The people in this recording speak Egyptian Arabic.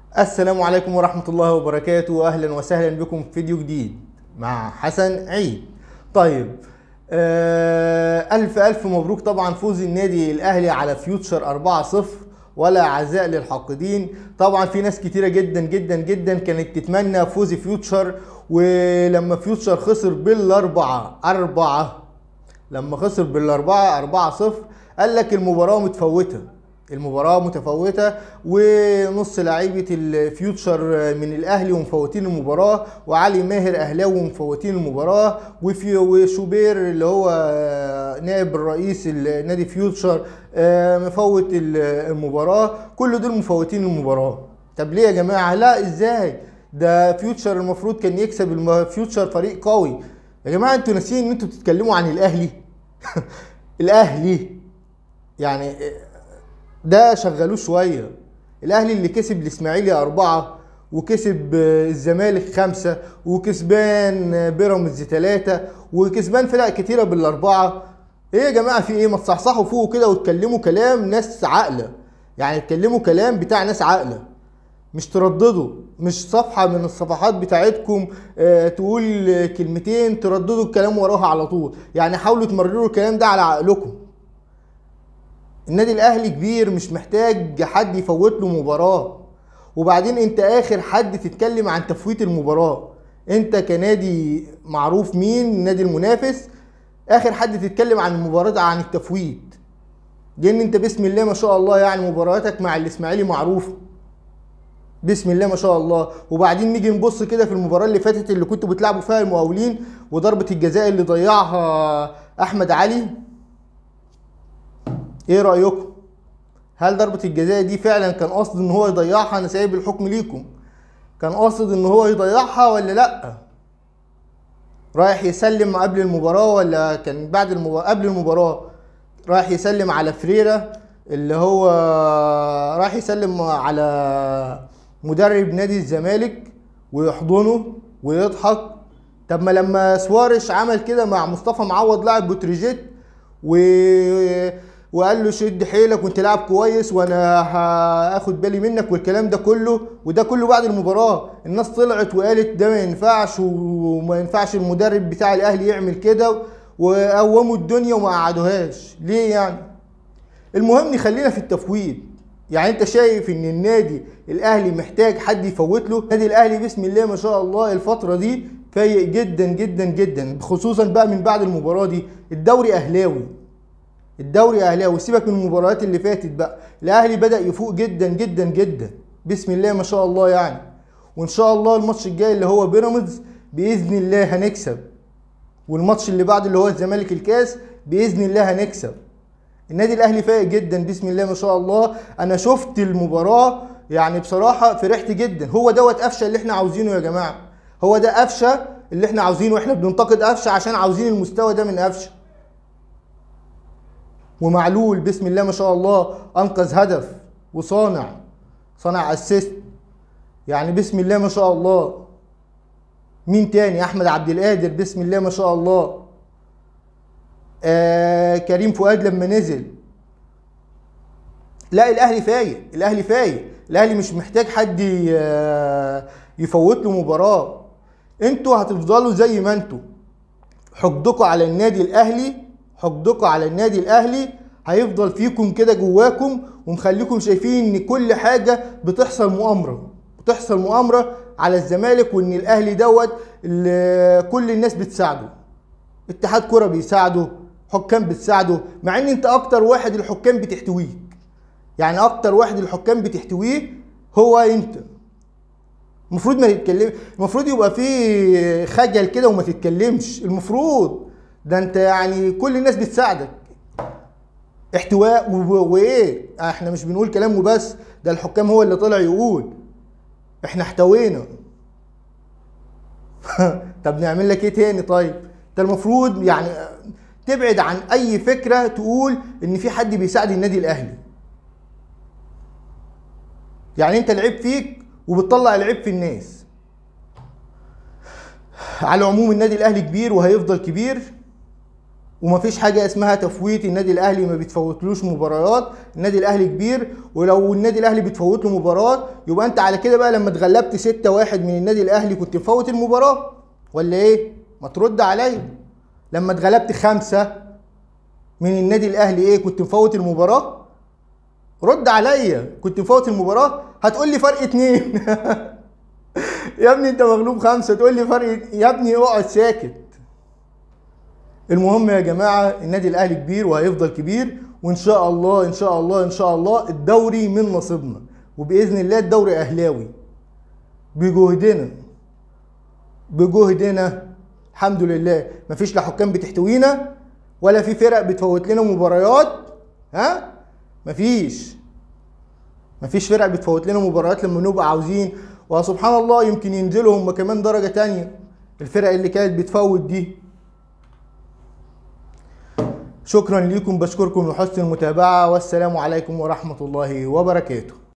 السلام عليكم ورحمة الله وبركاته أهلا وسهلا بكم في فيديو جديد مع حسن عيد طيب آه ألف ألف مبروك طبعا فوز النادي الأهلي على فيوتشر 4-0 ولا عزاء للحاقدين طبعا في ناس كتيرة جدا جدا جدا كانت تتمنى فوز فيوتشر ولما فيوتشر خسر بالأربعة أربعة لما خسر بالأربعة أربعة صفر قال لك المباراة متفوتة المباراة متفوتة ونص لعيبة الفيوتشر من الأهلي ومفوتين المباراة وعلي ماهر أهلاوي ومفوتين المباراة وفي وشوبير اللي هو نائب الرئيس النادي فيوتشر مفوت المباراة كل دول مفوتين المباراة طب ليه يا جماعة لا ازاي ده فيوتشر المفروض كان يكسب فيوتشر فريق قوي يا جماعة انتوا ناسيين ان انتوا بتتكلموا عن الأهلي الأهلي يعني ده شغلوه شويه الاهلي اللي كسب الاسماعيلي اربعه وكسب الزمالك خمسه وكسبان بيراميدز ثلاثه وكسبان فرق كتيره بالاربعه ايه يا جماعه في ايه ما تصحصحوا فوق كده واتكلموا كلام ناس عاقله يعني اتكلموا كلام بتاع ناس عاقله مش ترددوا مش صفحة من الصفحات بتاعتكم اه تقول كلمتين ترددوا الكلام وراها على طول يعني حاولوا تمرروا الكلام ده على عقلكم النادي الاهلي كبير مش محتاج حد يفوت له مباراه وبعدين انت اخر حد تتكلم عن تفويت المباراه انت كنادي معروف مين النادي المنافس اخر حد تتكلم عن المباراه عن التفويت لان انت بسم الله ما شاء الله يعني مبارياتك مع الاسماعيلي معروفه بسم الله ما شاء الله وبعدين نيجي نبص كده في المباراه اللي فاتت اللي كنتوا بتلعبوا فيها المقاولين وضربه الجزاء اللي ضيعها احمد علي ايه رايكم هل ضربه الجزاء دي فعلا كان قصد ان هو يضيعها انا سايب الحكم ليكم كان قاصد ان هو يضيعها ولا لا رايح يسلم قبل المباراه ولا كان بعد المباراه قبل المباراه رايح يسلم على فريرا اللي هو رايح يسلم على مدرب نادي الزمالك ويحضنه ويضحك طب ما لما سوارش عمل كده مع مصطفى معوض لاعب بوتريجيت و وقال له شد حيلك وانت لاعب كويس وانا هاخد بالي منك والكلام ده كله وده كله بعد المباراه الناس طلعت وقالت ده ما ينفعش وما ينفعش المدرب بتاع الاهلي يعمل كده وقوموا الدنيا وما قعدوهاش ليه يعني المهم نخلينا في التفويض يعني انت شايف ان النادي الاهلي محتاج حد يفوت له النادي الاهلي بسم الله ما شاء الله الفتره دي فايق جدا جدا جدا خصوصا بقى من بعد المباراه دي الدوري اهلاوي الدوري اهلاوي سيبك من المباريات اللي فاتت بقى الاهلي بدا يفوق جدا جدا جدا بسم الله ما شاء الله يعني وان شاء الله الماتش الجاي اللي هو بيراميدز باذن الله هنكسب والماتش اللي بعده اللي هو الزمالك الكاس باذن الله هنكسب النادي الاهلي فايق جدا بسم الله ما شاء الله انا شفت المباراه يعني بصراحه فرحت جدا هو دوت قفشه اللي احنا عاوزينه يا جماعه هو ده قفشه اللي احنا عاوزينه احنا بننتقد قفشه عشان عاوزين المستوى ده من قفشه ومعلول بسم الله ما شاء الله انقذ هدف وصانع صنع اسيست يعني بسم الله ما شاء الله مين تاني احمد عبد القادر بسم الله ما شاء الله آه كريم فؤاد لما نزل لا الاهلي فايق الاهلي فايق الاهلي مش محتاج حد يفوت له مباراه انتوا هتفضلوا زي ما انتوا حقدكم على النادي الاهلي حقدكم على النادي الاهلي هيفضل فيكم كده جواكم ومخليكم شايفين ان كل حاجه بتحصل مؤامره بتحصل مؤامره على الزمالك وان الاهلي دوت كل الناس بتساعده اتحاد كره بيساعده حكام بتساعده مع ان انت اكتر واحد الحكام بتحتويك يعني اكتر واحد الحكام بتحتويه هو انت المفروض ما تتكلم المفروض يبقى في خجل كده وما تتكلمش المفروض ده انت يعني كل الناس بتساعدك احتواء وايه احنا مش بنقول كلام وبس ده الحكام هو اللي طلع يقول احنا احتوينا طب نعمل لك ايه تاني طيب انت المفروض يعني تبعد عن اي فكره تقول ان في حد بيساعد النادي الاهلي يعني انت العيب فيك وبتطلع العيب في الناس على العموم النادي الاهلي كبير وهيفضل كبير ومفيش حاجه اسمها تفويت النادي الاهلي ما بيتفوتلوش مباريات النادي الاهلي كبير ولو النادي الاهلي بيتفوت له مباراه يبقى انت على كده بقى لما اتغلبت 6 واحد من النادي الاهلي كنت مفوت المباراه ولا ايه ما ترد عليا لما اتغلبت خمسة من النادي الاهلي ايه كنت مفوت المباراه رد عليا كنت مفوت المباراه هتقول لي فرق اتنين يا ابني انت مغلوب خمسة تقول لي فرق يا ابني اقعد ساكت المهم يا جماعة النادي الاهلي كبير وهيفضل كبير وان شاء الله ان شاء الله ان شاء الله الدوري من نصيبنا وباذن الله الدوري اهلاوي بجهدنا بجهدنا الحمد لله مفيش لا حكام بتحتوينا ولا في فرق بتفوت لنا مباريات ها مفيش مفيش فرق بتفوت لنا مباريات لما نبقى عاوزين وسبحان الله يمكن ينزلوا هم كمان درجة تانية الفرق اللي كانت بتفوت دي شكرا لكم بشكركم لحسن المتابعة والسلام عليكم ورحمة الله وبركاته